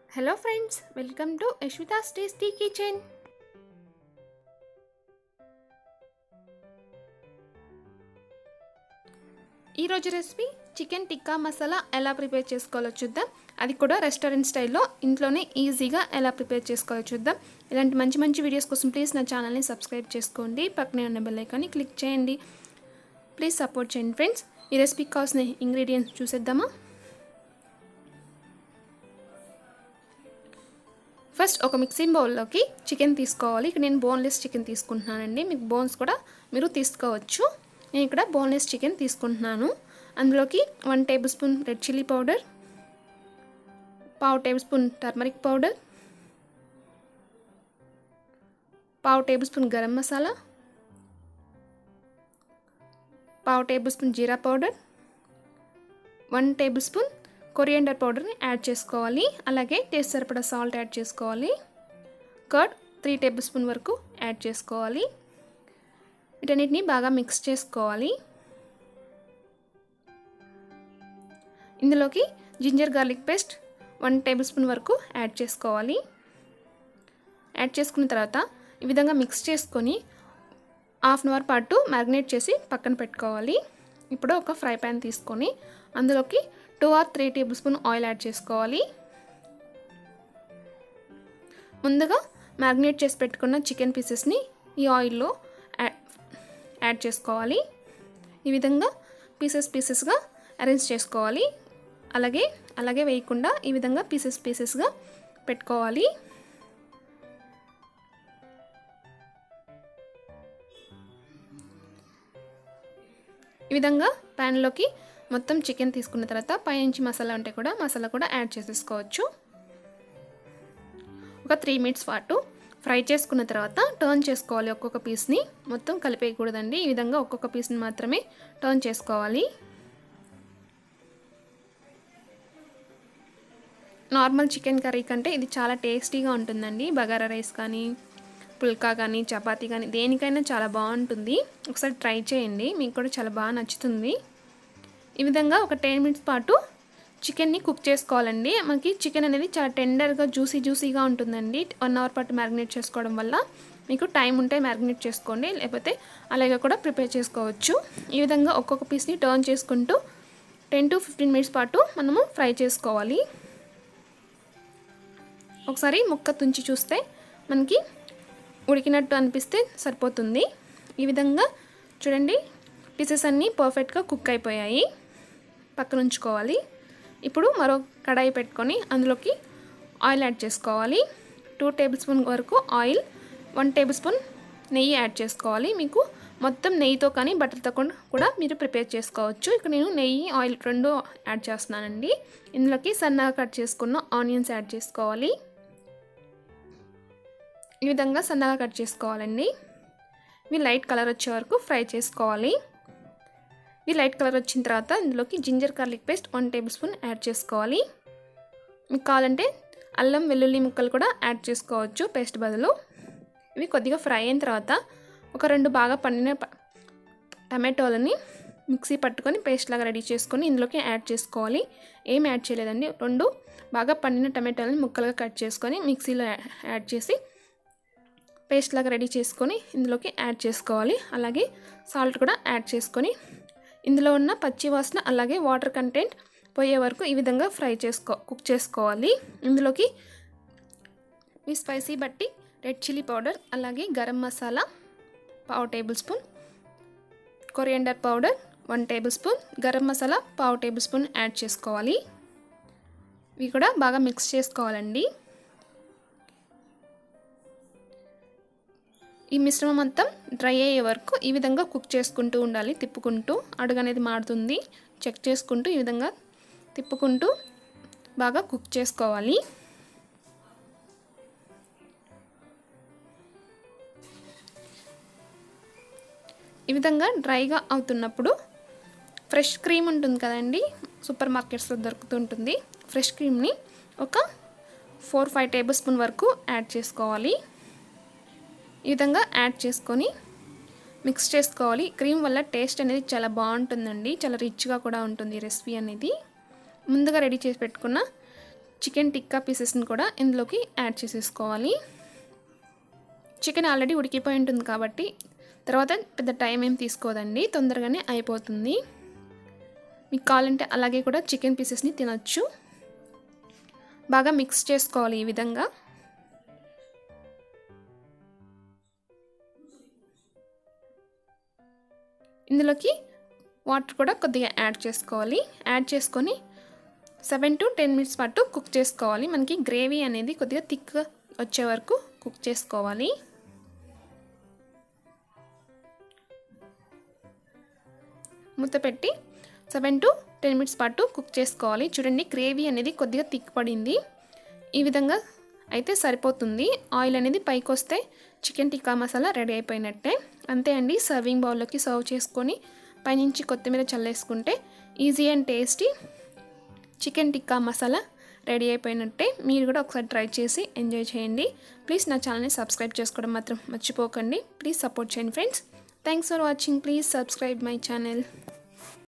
hello friends welcome to Yashwitha's tasty kitchen ఈరోజు recipe chicken tikka masala ఎలా prepare చేసుకోవాలో చూద్దాం అది కూడా రెస్టారెంట్ స్టైల్లో ఇంట్లోనే ఈజీగా ఎలా ప్రిపేర్ చేసుకోవాలో చూద్దాం ఇలాంటి మంచి మంచి వీడియోస్ కోసం ప్లీజ్ నా ఛానల్ని సబ్స్క్రైబ్ చేసుకోండి పక్కనే ఉన్న బెల్ ఐకాన్ని క్లిక్ చేయండి ప్లీజ్ సపోర్ట్ చేయండి ఫ్రెండ్స్ ఈ రెసిపీకి కావాల్సిన ఇంగ్రీడియంట్స్ చూసేద్దామా ఫస్ట్ ఒక మిక్సింగ్ బౌల్లోకి చికెన్ తీసుకోవాలి ఇక్కడ నేను బోన్లెస్ చికెన్ తీసుకుంటున్నానండి మీకు బోన్స్ కూడా మీరు తీసుకోవచ్చు నేను ఇక్కడ బోన్లెస్ చికెన్ తీసుకుంటున్నాను అందులోకి one tablespoon red chilli powder పావు టేబుల్ స్పూన్ టర్మరిక్ పౌడర్ పావు టేబుల్ స్పూన్ గరం మసాలా పావు tablespoon jeera powder one tablespoon coriander పౌడర్ని యాడ్ చేసుకోవాలి అలాగే టేస్ట్ సరిపడా సాల్ట్ యాడ్ చేసుకోవాలి కర్డ్ త్రీ టేబుల్ స్పూన్ వరకు యాడ్ చేసుకోవాలి వీటన్నిటిని బాగా మిక్స్ చేసుకోవాలి ఇందులోకి ginger garlic paste one tablespoon వరకు యాడ్ చేసుకోవాలి యాడ్ చేసుకున్న తర్వాత ఈ విధంగా మిక్స్ చేసుకొని హాఫ్ అన్ అవర్ పాటు మ్యారినేట్ చేసి పక్కన పెట్టుకోవాలి ఇప్పుడు ఒక ఫ్రై ప్యాన్ తీసుకొని అందులోకి two or three tablespoon oil add చేసుకోవాలి ముందుగా మ్యారినేట్ చేసి పెట్టుకున్న చికెన్ పీసెస్ని ఈ ఆయిల్లో యాడ్ చేసుకోవాలి ఈ విధంగా పీసెస్ పీసెస్గా అరేంజ్ చేసుకోవాలి అలాగే అలాగే వేయకుండా ఈ విధంగా పీసెస్ పీసెస్గా పెట్టుకోవాలి ఈ విధంగా ప్యాన్లోకి మొత్తం చికెన్ తీసుకున్న తర్వాత పైనుంచి మసాలా ఉంటే కూడా మసాలా కూడా యాడ్ చేసేసుకోవచ్చు ఒక త్రీ మినిట్స్ పాటు ఫ్రై చేసుకున్న తర్వాత టర్న్ చేసుకోవాలి ఒక్కొక్క పీస్ని మొత్తం కలిపేయకూడదండి ఈ విధంగా ఒక్కొక్క పీస్ని మాత్రమే టర్న్ చేసుకోవాలి నార్మల్ చికెన్ కర్రీ కంటే ఇది చాలా టేస్టీగా ఉంటుందండి బగారా రైస్ కానీ పుల్కా కానీ చపాతీ కానీ దేనికైనా చాలా బాగుంటుంది ఒకసారి ట్రై చేయండి మీకు కూడా చాలా బాగా నచ్చుతుంది ఈ విధంగా ఒక టెన్ మినిట్స్ పాటు చికెన్ని కుక్ చేసుకోవాలండి మనకి చికెన్ అనేది చాలా టెండర్గా జ్యూసీ జ్యూసీగా ఉంటుందండి వన్ అవర్ పాటు మ్యారినేట్ చేసుకోవడం వల్ల మీకు టైం ఉంటే మ్యారినేట్ చేసుకోండి లేకపోతే అలాగే కూడా ప్రిపేర్ చేసుకోవచ్చు ఈ విధంగా ఒక్కొక్క పీస్ని టర్న్ చేసుకుంటూ టెన్ టు ఫిఫ్టీన్ మినిట్స్ పాటు మనము ఫ్రై చేసుకోవాలి ఒకసారి ముక్క తుంచి చూస్తే మనకి ఉడికినట్టు అనిపిస్తే సరిపోతుంది ఈ విధంగా చూడండి పీసెస్ అన్నీ పర్ఫెక్ట్గా కుక్ అయిపోయాయి పక్కన ఉంచుకోవాలి ఇప్పుడు మరో కడాయి పెట్టుకొని అందులోకి ఆయిల్ యాడ్ చేసుకోవాలి టూ టేబుల్ స్పూన్ వరకు ఆయిల్ వన్ టేబుల్ స్పూన్ నెయ్యి యాడ్ చేసుకోవాలి మీకు మొత్తం నెయ్యితో కానీ బటర్తో కూడా మీరు ప్రిపేర్ చేసుకోవచ్చు ఇక్కడ నేను నెయ్యి ఆయిల్ రెండు యాడ్ చేస్తున్నానండి ఇందులోకి సన్నగా కట్ చేసుకున్న ఆనియన్స్ యాడ్ చేసుకోవాలి ఈ విధంగా సన్నగా కట్ చేసుకోవాలండి ఇవి లైట్ కలర్ వచ్చే వరకు ఫ్రై చేసుకోవాలి ఇవి లైట్ కలర్ వచ్చిన తర్వాత ఇందులోకి ginger garlic paste one tablespoon add చేసుకోవాలి మీకు కావాలంటే అల్లం వెల్లుల్లి ముక్కలు కూడా యాడ్ చేసుకోవచ్చు పేస్ట్ బదులు ఇవి కొద్దిగా ఫ్రై అయిన తర్వాత ఒక రెండు బాగా పండిన టమాటోలని మిక్సీ పట్టుకొని పేస్ట్ లాగా రెడీ చేసుకొని ఇందులోకి యాడ్ చేసుకోవాలి ఏం యాడ్ చేయలేదండి రెండు బాగా పండిన టమాటోలని ముక్కలుగా కట్ చేసుకొని మిక్సీలో యాడ్ చేసి పేస్ట్ లాగా రెడీ చేసుకొని ఇందులోకి యాడ్ చేసుకోవాలి అలాగే సాల్ట్ కూడా యాడ్ చేసుకొని ఇందులో ఉన్న పచ్చి వాసన అలాగే వాటర్ కంటెంట్ పోయే వరకు ఈ విధంగా ఫ్రై చేసుకో కుక్ చేసుకోవాలి ఇందులోకి మీ స్పైసీ బట్టి రెడ్ చిల్లీ పౌడర్ అలాగే గరం మసాలా పావు tablespoon coriander powder one tablespoon garam masala పావు టేబుల్ స్పూన్ యాడ్ చేసుకోవాలి ఇవి కూడా బాగా మిక్స్ చేసుకోవాలండి ఈ మిశ్రమం మొత్తం డ్రై అయ్యే వరకు ఈ విధంగా కుక్ చేసుకుంటూ ఉండాలి తిప్పుకుంటూ అడుగు అనేది మాడుతుంది చెక్ చేసుకుంటూ ఈ విధంగా తిప్పుకుంటూ బాగా కుక్ చేసుకోవాలి ఈ విధంగా డ్రైగా అవుతున్నప్పుడు ఫ్రెష్ క్రీమ్ ఉంటుంది కదండి సూపర్ మార్కెట్స్లో దొరుకుతుంటుంది ఫ్రెష్ క్రీమ్ని ఒక ఫోర్ ఫైవ్ టేబుల్ స్పూన్ వరకు యాడ్ చేసుకోవాలి ఈ విధంగా యాడ్ చేసుకొని మిక్స్ చేసుకోవాలి క్రీమ్ వల్ల టేస్ట్ అనేది చాలా బాగుంటుందండి చాలా రిచ్గా కూడా ఉంటుంది రెసిపీ అనేది ముందుగా రెడీ చేసి పెట్టుకున్న చికెన్ టిక్కా పీసెస్ని కూడా ఇందులోకి యాడ్ చేసేసుకోవాలి చికెన్ ఆల్రెడీ ఉడికిపోయి ఉంటుంది కాబట్టి తర్వాత పెద్ద టైం ఏం తీసుకోదండి తొందరగానే అయిపోతుంది మీకు కావాలంటే అలాగే కూడా చికెన్ పీసెస్ని తినొచ్చు బాగా మిక్స్ చేసుకోవాలి ఈ విధంగా ఇందులోకి వాటర్ కూడా కొద్దిగా యాడ్ చేసుకోవాలి యాడ్ చేసుకొని సెవెన్ టు టెన్ మినిట్స్ పాటు కుక్ చేసుకోవాలి మనకి గ్రేవీ అనేది కొద్దిగా థిక్గా వచ్చే వరకు కుక్ చేసుకోవాలి మూత పెట్టి సెవెన్ టు టెన్ మినిట్స్ పాటు కుక్ చేసుకోవాలి చూడండి గ్రేవీ అనేది కొద్దిగా థిక్ పడింది ఈ విధంగా అయితే సరిపోతుంది ఆయిల్ అనేది పైకి వస్తే చికెన్ టిక్కా మసాలా రెడీ అయిపోయినట్టే అంతే అండి సర్వింగ్ బౌల్లోకి సర్వ్ చేసుకొని పైనుంచి కొత్తిమీర చల్లేసుకుంటే easy and tasty chicken tikka masala ready అయిపోయినట్టే మీరు కూడా ఒకసారి ట్రై చేసి ఎంజాయ్ చేయండి ప్లీజ్ నా ఛానల్ని సబ్స్క్రైబ్ చేసుకోవడం మాత్రం మర్చిపోకండి ప్లీజ్ సపోర్ట్ చేయండి friends thanks for watching please subscribe my channel